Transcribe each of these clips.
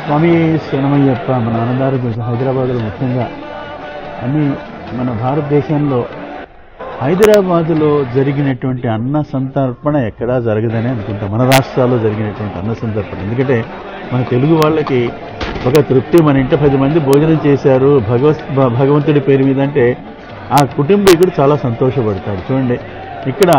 స్వామి శనమయ్యప్ప మన అన్నదారు హైదరాబాద్లో ముఖ్యంగా అన్ని మన భారతదేశంలో హైదరాబాదులో జరిగినటువంటి అన్న సంతర్పణ ఎక్కడా జరగదని అనుకుంటాం మన రాష్ట్రాల్లో జరిగినటువంటి అన్న సంతర్పణ ఎందుకంటే మన తెలుగు వాళ్ళకి ఒక తృప్తి మన ఇంట పది మంది భోజనం చేశారు భగవత్ భ- భగవంతుడి పేరు మీద అంటే ఆ కుటుంబీకుడు చాలా సంతోషపడతాడు చూడండి ఇక్కడ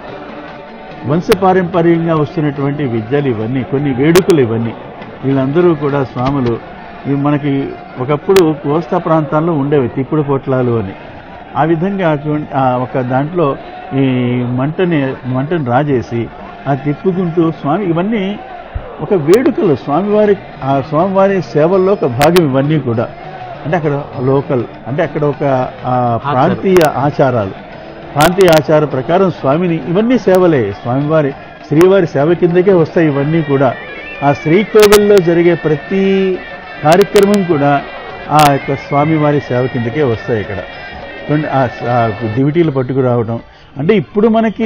వంశపారంపర్యంగా వస్తున్నటువంటి విద్యలు ఇవన్నీ కొన్ని వేడుకలు ఇవన్నీ వీళ్ళందరూ కూడా స్వాములు ఇవి మనకి ఒకప్పుడు కోస్తా ప్రాంతాల్లో ఉండేవి తిప్పుడు పొట్లాలు అని ఆ విధంగా చూడండి ఆ ఒక దాంట్లో ఈ మంటని మంటని రాజేసి ఆ తిప్పుకుంటూ స్వామి ఇవన్నీ ఒక వేడుకలు స్వామివారి ఆ స్వామివారి సేవల్లో ఒక భాగం ఇవన్నీ కూడా అంటే అక్కడ లోకల్ అంటే అక్కడ ఒక ఆ, ప్రాంతీయ ఆచారాలు ప్రాంతీయ ఆచార ప్రకారం స్వామిని ఇవన్నీ సేవలే స్వామివారి శ్రీవారి సేవ కిందకే వస్తాయి ఇవన్నీ కూడా ఆ శ్రీకోవిల్లో జరిగే ప్రతి కార్యక్రమం కూడా ఆ యొక్క స్వామివారి సేవ కిందకే వస్తాయి ఇక్కడ చూడండి, ఆ స- ఆ దివిటీలు పట్టుకురావడం అంటే ఇప్పుడు మనకి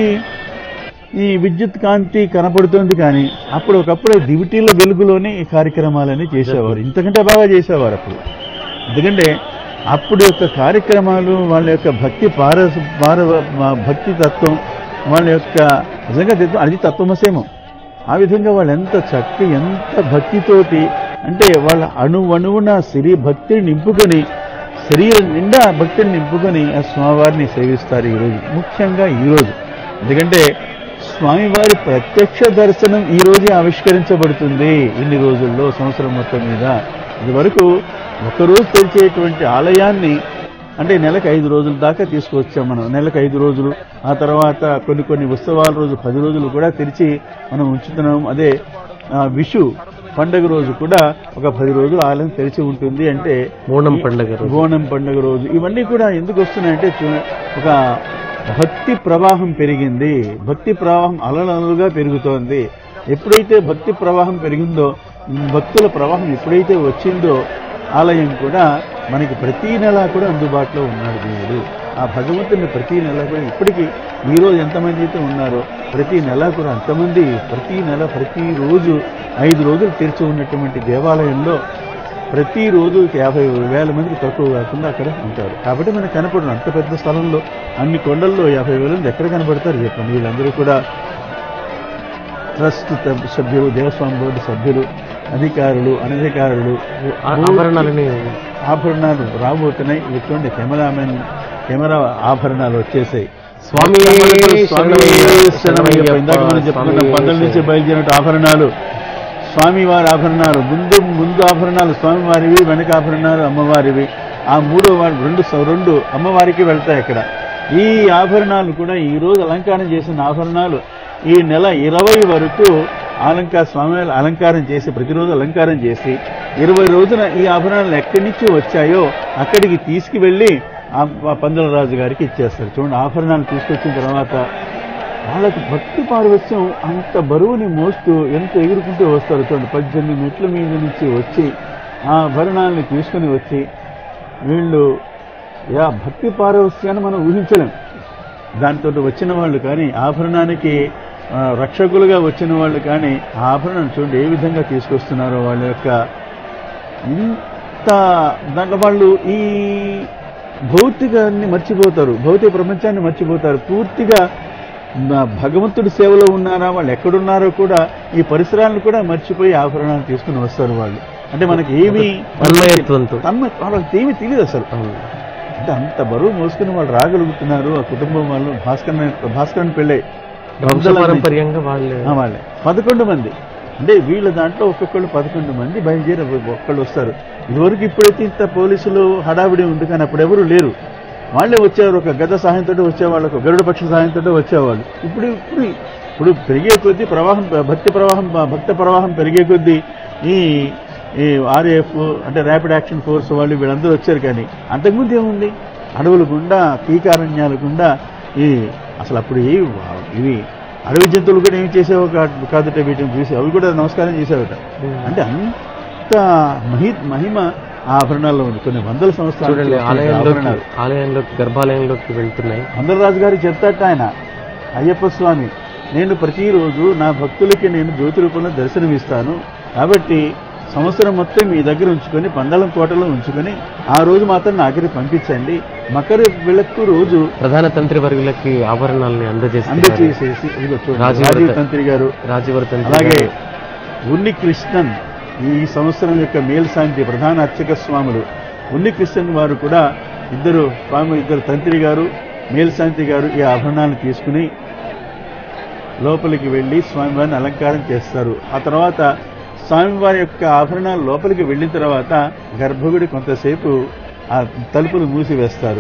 ఈ విద్యుత్ కాంతి కనపడుతుంది కానీ అప్పుడు ఒకప్పుడు దివిటీల వెలుగులోనే ఈ కార్యక్రమాలన్నీ చేసేవారు ఇంతకంటే బాగా చేసేవారు అప్పుడు ఎందుకంటే అప్పుడు యొక్క కార్యక్రమాలు వాళ్ళ యొక్క భక్తి పార పార భక్తి తత్వం వాళ్ళ యొక్క నిజంగా తత్వం- అది తత్వమసేమం ఆ విధంగా వాళ్ళు ఎంత చక్కగా ఎంత భక్తితోటి అంటే వాళ్ళ అణువణువున సిరి భక్తిని నింపుకొని శరీరం నిండా భక్తిని నింపుకొని ఆ స్వామివారిని సేవిస్తారు ఈరోజు ముఖ్యంగా ఈరోజు ఎందుకంటే స్వామివారి ప్రత్యక్ష దర్శనం ఈ రోజే ఆవిష్కరించబడుతుంది ఇన్ని రోజుల్లో సంవత్సరం మొత్తం మీద ఇదివరకు ఒకరోజు తెరిచేటువంటి ఆలయాన్ని అంటే నెలకు ఐదు రోజుల దాకా తీసుకొచ్చాం మనం నెలకు ఐదు రోజులు ఆ తర్వాత కొన్ని కొన్ని ఉత్సవాల రోజు పది రోజులు కూడా తెరిచి మనం ఉంచుతున్నాం అదే ఆ, విషు పండగ రోజు కూడా ఒక పది రోజులు ఆలయం తెరిచి ఉంటుంది అంటే ఓణం పండగ రోజు. ఓణం పండుగ రోజు ఇవన్నీ కూడా ఎందుకు వస్తున్నాయంటే చూ- ఒక భక్తి ప్రవాహం పెరిగింది భక్తి ప్రవాహం అలలలుగా పెరుగుతోంది ఎప్పుడైతే భక్తి ప్రవాహం పెరిగిందో భక్తుల ప్రవాహం ఎప్పుడైతే వచ్చిందో ఆలయం కూడా మనకి ప్రతి నెల కూడా అందుబాటులో ఉన్నాడు దేవుడు ఆ భగవంతుని ప్రతి నెల కూడా ఇప్పటికీ ఈ రోజు ఎంతమంది అయితే ఉన్నారో ప్రతి నెల కూడా అంతమంది ప్రతి నెల ప్రతి రోజు ఐదు రోజులు తెరిచి ఉన్నటువంటి దేవాలయంలో ప్రతిరోజు యాభై వేల మందికి తక్కువ కాకుండా అక్కడ ఉంటారు కాబట్టి మనకు కనపడరు అంత పెద్ద స్థలంలో అన్ని కొండల్లో యాభై వేల మంది ఎక్కడ కనపడతారు చెప్పండి వీళ్ళందరూ కూడా ట్రస్ట్ త- సభ్యులు దేవస్వామి బోర్డు సభ్యులు అధికారులు అనధికారులు ఆ- ఆభరణాలని ఆభరణాలు రాబోతున్నాయి ఇటువంటి కెమెరామెన్ కెమెరా ఆభరణాలు వచ్చేసాయి స్వామి స్వామి శరణమయ్యప్ప. ఇందాక మనం చెప్పుకున్నాం స్వామి పంతొమ్మిది నుంచి బయలుదేరిన ఆభరణాలు స్వామివారి ఆభరణాలు ముందు ముందు ఆభరణాలు స్వామివారివి వెనక ఆభరణాలు అమ్మవారివి ఆ మూడో వారి రెండు స- రెండు అమ్మవారికి వెళ్తాయి అక్కడ ఈ ఆభరణాలు కూడా ఈ రోజు అలంకారం చేసిన ఆభరణాలు ఈ నెల ఇరవై వరకు అలంకార స్వామి అలంకారం చేసి ప్రతిరోజు అలంకారం చేసి ఇరవై రోజున ఈ ఆభరణాలు ఎక్కడి నుంచి వచ్చాయో అక్కడికి తీసుకువెళ్ళి ఆ ఆ పందుల రాజు గారికి ఇచ్చేస్తారు చూడండి ఆభరణాలు తీసుకొచ్చిన తర్వాత వాళ్ళకి భక్తి పారవస్యం అంత బరువుని మోస్తూ ఎంత ఎగురుకుంటూ వస్తారు చూడండి పద్దెనిమిది మెట్ల మీద నుంచి వచ్చి ఆ ఆభరణాలని తీసుకుని వచ్చి వీళ్ళు యా భక్తి పారవస్యాన్ని మనం ఊహించలేం దాంతో వచ్చిన వాళ్ళు కానీ ఆభరణానికి ఆ, రక్షకులుగా వచ్చిన వాళ్ళు కానీ ఆ ఆభరణం చూడండి ఏ విధంగా తీసుకొస్తున్నారో వాళ్ళ యొక్క ఇంత దాంట్లో వాళ్ళు ఈ భౌతికాన్ని మర్చిపోతారు భౌతిక ప్రపంచాన్ని మర్చిపోతారు పూర్తిగా నా భగవంతుడి సేవలో ఉన్నారా వాళ్ళు ఎక్కడున్నారో కూడా ఈ పరిసరాలను కూడా మర్చిపోయి ఆభరణాలు తీసుకుని వస్తారు వాళ్ళు అంటే మనకి ఏమీ తన్మయత్వంతో తన్మ వాళ్ళకి ఏమీ తెలియదు అసలు అంటే అంత బరువు మోసుకుని వాళ్ళు రాగలుగుతున్నారు ఆ కుటుంబం వాళ్ళు భాస్కర్ భాస్కరన్ పెళ్ళై వంశపారంపర్యంగా వాళ్ళు ఆ వాళ్ళే పదకొండు మంది అంటే వీళ్ళ దాంట్లో ఒక్కొక్కళ్ళు పదకొండు మంది బయలుదేరి ఒక్కళ్ళు వస్తారు ఇదివరకు ఇప్పుడైతే ఇంత పోలీసులు హడావిడి ఉంది కానీ అప్పుడు ఎవరు లేరు వాళ్ళే వచ్చేవారు ఒక గద సహాయంతో వచ్చేవాళ్ళు ఒక గరుడ పక్ష సహాయంతో వచ్చేవాళ్ళు ఇప్పుడు ఇప్పుడు ఇప్పుడు పెరిగే కొద్దీ ప్రవాహం భక్తి ప్రవాహం భక్త ప్రవాహం పెరిగే కొద్దీ ఈ ఈ ఆర్ఏఎఫ్ అంటే ర్యాపిడ్ యాక్షన్ ఫోర్స్ వాళ్ళు వీళ్ళందరూ వచ్చారు కానీ అంతకుముందు ఏముంది అడవుల గుండా కీకారణ్యాల గుండా ఈ అసలు అప్పుడు ఏ ఇవి అడవి జంతువులు కూడా ఏమి చేసేవో కాదు కాదట వీటిని చూసి అవి కూడా నమస్కారం చేసేవట అంటే అంత మహి మహిమ ఆ ఆభరణాల్లో ఉంది కొన్ని వందల సంవత్సరాల చూడండి నుంచి ఆలయంలోకి ఆభరణాలు ఆలయంలోకి గర్భాలయంలోకి వెళ్తున్నాయి అందరరాజు గారికి చెప్తాట ఆయన అయ్యప్ప స్వామి నేను ప్రతిరోజు నా భక్తులకి నేను జ్యోతి రూపంలో దర్శనమిస్తాను కాబట్టి సంవత్సరం మొత్తం మీ దగ్గర ఉంచుకొని పందలం కోటలో ఉంచుకొని ఆ రోజు మాత్రం నా దగ్గరికి పంపించండి మకర విளக்கு రోజు ప్రధాన తంత్రి వర్గులకి ఆభరణాలని అందజేసి అందచేసేసి ఇదిగో చూడండి, రాజీవ్ రాజీవ్ తంత్రి. తంత్రి గారు రాజీవర తంత్రి అలాగే గారు, ఉన్ని కృష్ణన్ ఈ సంవత్సరం యొక్క మేల్శాంతి ప్రధాన అర్చక స్వాములు ఉన్ని కృష్ణన్ వారు కూడా ఇద్దరు స్వామి ఇద్దరు తంత్రి గారు మేల్శాంతి గారు ఈ ఆభరణాలను తీసుకుని లోపలికి వెళ్ళి స్వామివారిని అలంకారం చేస్తారు ఆ తర్వాత స్వామివారి యొక్క ఆభరణాలు లోపలికి వెళ్ళిన తర్వాత గర్భగుడి కొంతసేపు ఆ తలుపులు మూసివేస్తారు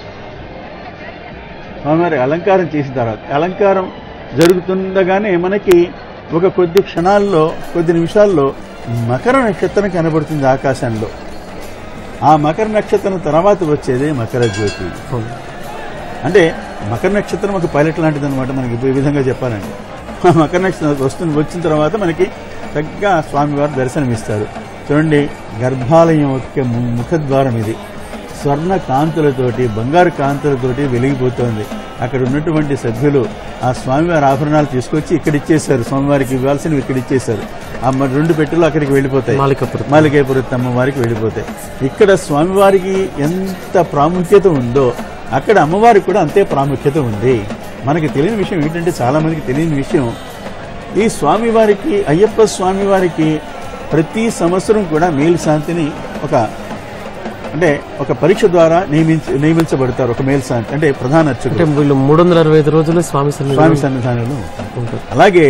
స్వామివారి అలంకారం చేసిన తర్వాత అలంకారం జరుగుతుండగానే మనకి ఒక కొద్ది క్షణాల్లో కొద్ది నిమిషాల్లో మకర నక్షత్రం కనబడుతుంది ఆకాశంలో ఆ మకర నక్షత్రం తర్వాత వచ్చేదే మకర జ్యోతి అవును. అంటే మకర నక్షత్రం ఒక పైలట్ లాంటిది అనమాట మనకి ఈ విధంగా చెప్పాలంటే ఆ మకర నక్షత్రం వస్తుంది వచ్చిన తర్వాత మనకి చక్కగా స్వామివారు దర్శనమిస్తారు చూడండి గర్భాలయం యొక్క ము- ముఖద్వారం ఇది స్వర్ణ కాంతులతోటి బంగారు కాంతులతోటి వెలిగిపోతోంది అక్కడ ఉన్నటువంటి సభ్యులు ఆ స్వామివారి ఆభరణాలు తీసుకొచ్చి ఇక్కడ ఇచ్చేశారు స్వామివారికి ఇవ్వాల్సినవి ఇక్కడ ఇచ్చేశారు ఆ మ- రెండు పెట్టెలు అక్కడికి వెళ్ళిపోతాయి మాలికపురం మాలికేపురత్తి అమ్మవారికి వెళ్ళిపోతాయి ఇక్కడ స్వామివారికి ఎంత ప్రాముఖ్యత ఉందో అక్కడ అమ్మవారికి కూడా అంతే ప్రాముఖ్యత ఉంది మనకి తెలియని విషయం ఏంటంటే చాలా మందికి తెలియని విషయం ఈ స్వామివారికి అయ్యప్ప స్వామివారికి ప్రతి సంవత్సరం కూడా మేలు శాంతిని ఒక అంటే ఒక పరీక్ష ద్వారా నియమించ నియమించబడతారు ఒక మేలు శాంతి అంటే ప్రధాన అంటే అర్చకుడు వీళ్ళు మూడు వందల అరవై ఐదు రోజులు స్వామి సన్నిధిలో స్వామి సన్నిధానంలో ఉంటారు అలాగే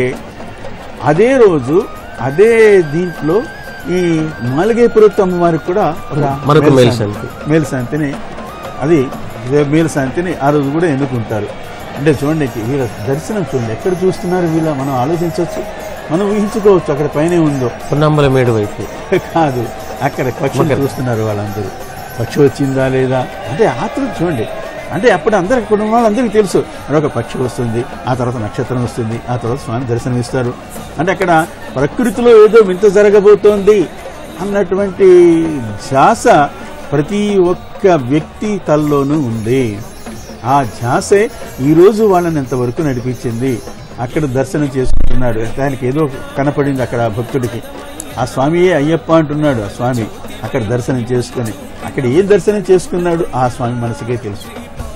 అదే రోజు అదే దీంట్లో ఈ మాలిగేపురత్తు అమ్మవారికి కూడా ఒక మరొక మేలు మేలు శాంతి- శాంతి. మేలు శాంతిని అది మేలు శాంతిని ఆ రోజు కూడా ఎన్నుకుంటారు అంటే చూడండి వీళ్ళ దర్శనం చూడండి ఎక్కడ చూస్తున్నారు వీళ్ళ మనం ఆలోచించవచ్చు మనం ఊహించుకోవచ్చు అక్కడ పైనే ఉందో పొన్నాంబల మేడు వైపు కాదు అక్కడ పక్షులు చూస్తున్నారు వాళ్ళందరూ పక్షి వచ్చిందా లేదా అంటే ఆత్రం చూడండి అంటే అప్పుడు అందరికి ఇక్కడ ఉన్న వాళ్ళందరికీ తెలుసు మరి ఒక పక్షి వస్తుంది ఆ తర్వాత నక్షత్రం వస్తుంది ఆ తర్వాత స్వామి దర్శనం ఇస్తారు అంటే అక్కడ ప్రకృతిలో ఏదో వింత జరగబోతోంది అన్నటువంటి ధ్యాస ప్రతి ఒక్క వ్యక్తి తల్లోనూ ఉంది ఆ ధ్యాసే ఈ రోజు వాళ్ళని ఎంతవరకు నడిపించింది అక్కడ దర్శనం చేసుకుంటున్నాడు దానికి ఏదో కనపడింది అక్కడ ఆ భక్తుడికి ఆ స్వామియే అయ్యప్ప అంటున్నాడు ఆ స్వామి అక్కడ దర్శనం చేసుకొని అక్కడ ఏం దర్శనం చేసుకున్నాడు ఆ స్వామి మనసుకే తెలుసు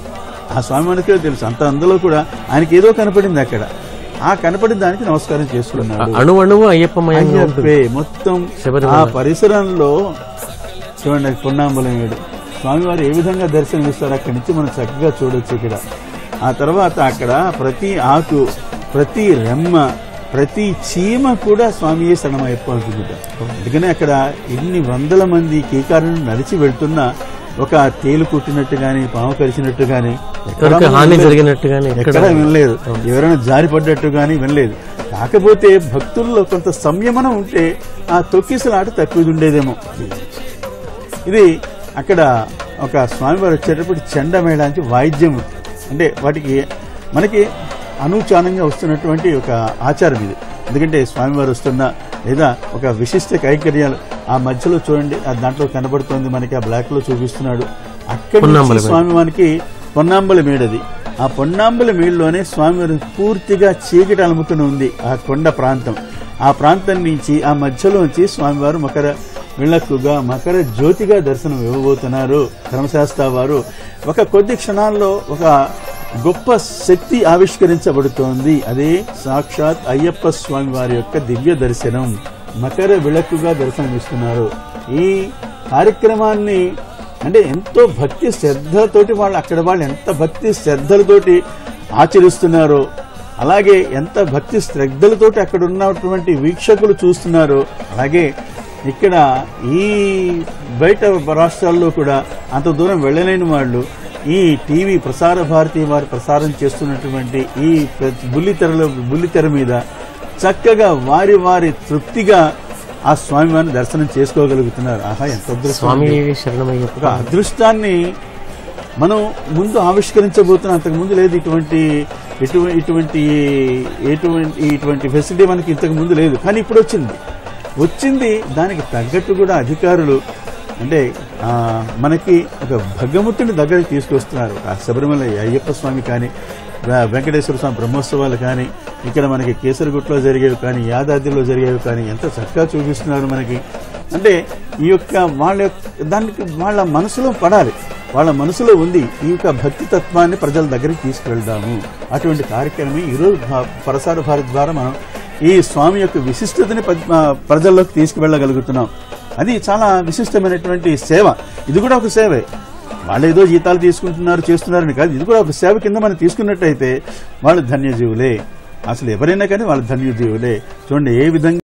ఆ స్వామి మనకే తెలుసు అంత అందులో కూడా ఆయనకి ఏదో కనపడింది అక్కడ ఆ కనపడిన దానికి నమస్కారం చేసుకున్నాడు అణు అణువు అయ్యప్పమయంగా ఉంటుంది అయ్యప్పే మొత్తం శబరిమల. ఆ పరిసరంలో చూడండి అది పొన్నాంబలం ఏడు స్వామివారు ఏ విధంగా దర్శనమిస్తారు అక్కడి నుంచి మనం చక్కగా చూడొచ్చు ఇక్కడ ఆ తర్వాత అక్కడ ప్రతి ఆకు ప్రతి రెమ్మ ప్రతి చీమ కూడా స్వామియే శరణమయ్యప్ప అంటుందిట అందుకనే అక్కడ ఇన్ని వందల మంది కీకారులను నడిచి వెళ్తున్నా ఒక తేలు కుట్టినట్టు గాని పాము కరిచినట్టు గాని ఎక్కడా ఎవరికి హాని వినలేదు. జరిగినట్టుగానే ఎక్కడ ఎక్కడా వినలేదు ఎవరైనా జారి పడ్డట్టు కానీ వినలేదు కాకపోతే భక్తుల్లో కొంత సంయమనం ఉంటే ఆ తొక్కిసలాట తక్కువ ఉండేదేమో ఇది అక్కడ ఒక స్వామివారు వచ్చేటప్పుడు చెండ మేళానికి వాయిద్యం అంటే వాటికి మనకి అనూచానంగా వస్తున్నటువంటి ఒక ఆచారం ఇది ఎందుకంటే స్వామివారు వస్తున్న లేదా ఒక విశిష్ట కైకర్యాలు ఆ మధ్యలో చూడండి ఆ దాంట్లో కనబడుతోంది మనకి ఆ బ్లాక్ లో చూపిస్తున్నాడు అక్కడి పొన్నాంబల నుంచి మేడ. స్వామివారికి పొన్నాంబల మేడది ఆ పొన్నాంబల మేడలోనే స్వామివారి పూర్తిగా చీకటి అలుముకుని ఉంది ఆ కొండ ప్రాంతం ఆ ప్రాంతం నుంచి ఆ మధ్యలోంచి స్వామివారు మకర విళక్కుగా మకర జ్యోతిగా దర్శనం ఇవ్వబోతున్నారు ధర్మశాస్త్ర వారు ఒక కొద్ది క్షణాల్లో ఒక గొప్ప శక్తి ఆవిష్కరించబడుతోంది అదే సాక్షాత్ అయ్యప్ప స్వామి వారి యొక్క దివ్య దర్శనం మకర విళక్కుగా దర్శనమిస్తున్నారు ఈ కార్యక్రమాన్ని అంటే ఎంతో భక్తి శ్రద్ధలతోటి వాళ్ళు అక్కడ వాళ్ళు ఎంత భక్తి శ్రద్ధలతోటి ఆచరిస్తున్నారో అలాగే ఎంత భక్తి శ్రద్ధలతోటి అక్కడ ఉన్నటువంటి వీక్షకులు చూస్తున్నారో అలాగే ఇక్కడ ఈ బయట రాష్ట్రాల్లో కూడా అంత దూరం వెళ్ళలేని వాళ్ళు ఈ టీవీ ప్రసార భారతి వారు ప్రసారం చేస్తున్నటువంటి ఈ ప్ర- బుల్లితెరలో బుల్లితెర మీద చక్కగా వారి వారి తృప్తిగా ఆ స్వామివారిని దర్శనం చేసుకోగలుగుతున్నారు ఆహా ఎంత అదృష్టం స్వామి అండి. శరణమయ్యప్ప ఒక అదృష్టాన్ని మనం ముందు ఆవిష్కరించబోతున్నాం అంతకు ముందు లేదు ఇటువంటి ఇటువంటి ఇటువంటి ఎటువంటి ఇటువంటి ఫెసిలిటీ మనకి ఇంతకు ముందు లేదు కానీ ఇప్పుడు వచ్చింది వచ్చింది దానికి తగ్గట్టు కూడా అధికారులు అంటే ఆ, మనకి ఒక భగవంతుని దగ్గరికి తీసుకొస్తున్నారు ఆ శబరిమల అయ్యప్ప స్వామి కానీ వె- వెంకటేశ్వర స్వామి బ్రహ్మోత్సవాలు కానీ ఇక్కడ మనకి కేసరగుట్లో జరిగేవి కానీ యాదాద్రిలో జరిగేవి కానీ ఎంత చక్కగా చూపిస్తున్నారు మనకి అంటే ఈ యొక్క వాళ్ళ యొక్క దానికి వాళ్ళ మనసులో పడాలి వాళ్ళ మనసులో ఉంది ఈ యొక్క భక్తి తత్వాన్ని ప్రజల దగ్గరికి తీసుకువెళ్దాము అటువంటి కార్యక్రమం ఈరోజు భా- ప్రసార భారత్ ద్వారా మనం ఈ స్వామి యొక్క విశిష్టతని ప- ఆ, ప్రజల్లోకి తీసుకువెళ్ళగలుగుతున్నాం అది చాలా విశిష్టమైనటువంటి సేవ ఇది కూడా ఒక సేవే వాళ్ళు ఏదో జీతాలు తీసుకుంటున్నారు చేస్తున్నారని కాదు ఇది కూడా ఒక సేవ కింద మనం తీసుకున్నట్టయితే వాళ్ళు ధన్యజీవులే అసలు ఎవరైనా కానీ వాళ్ళు ధన్యజీవులే చూడండి ఏ విధంగా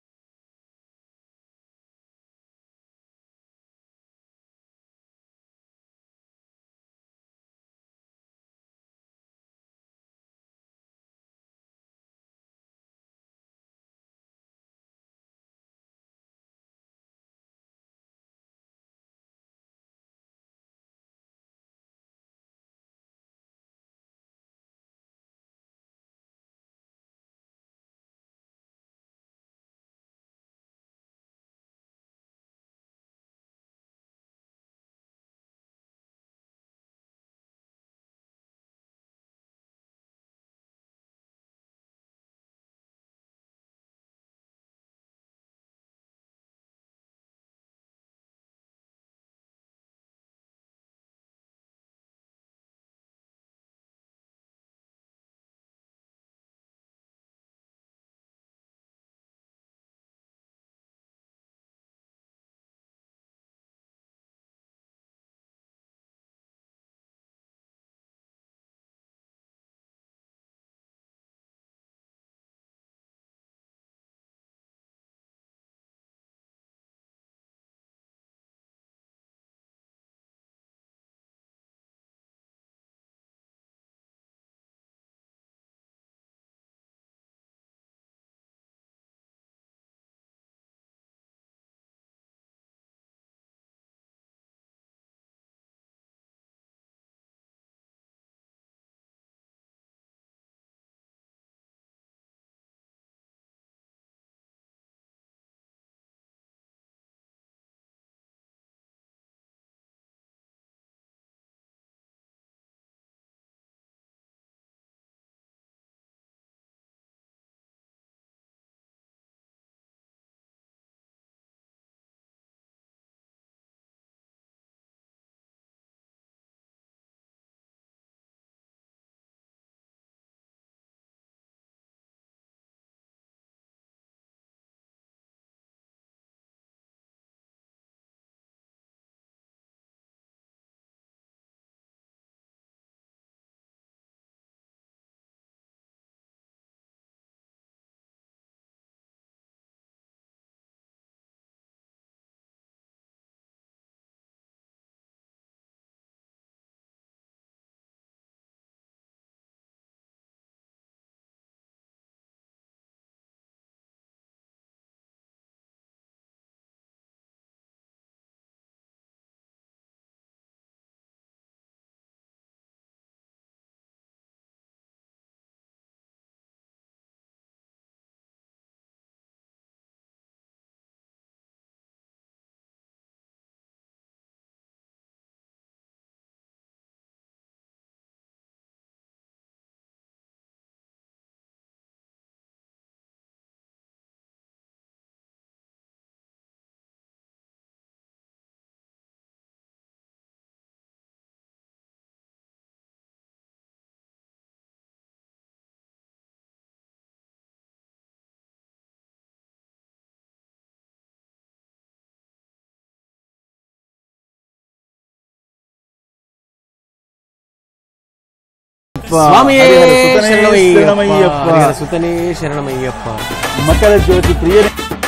స్వామియే హరిహర సుతనే శరణమయ్యప్ప శరణమయ్యప్ప. హరిహర సుతనే శరణమయ్యప్ప మకర జ్యోతి ప్రియ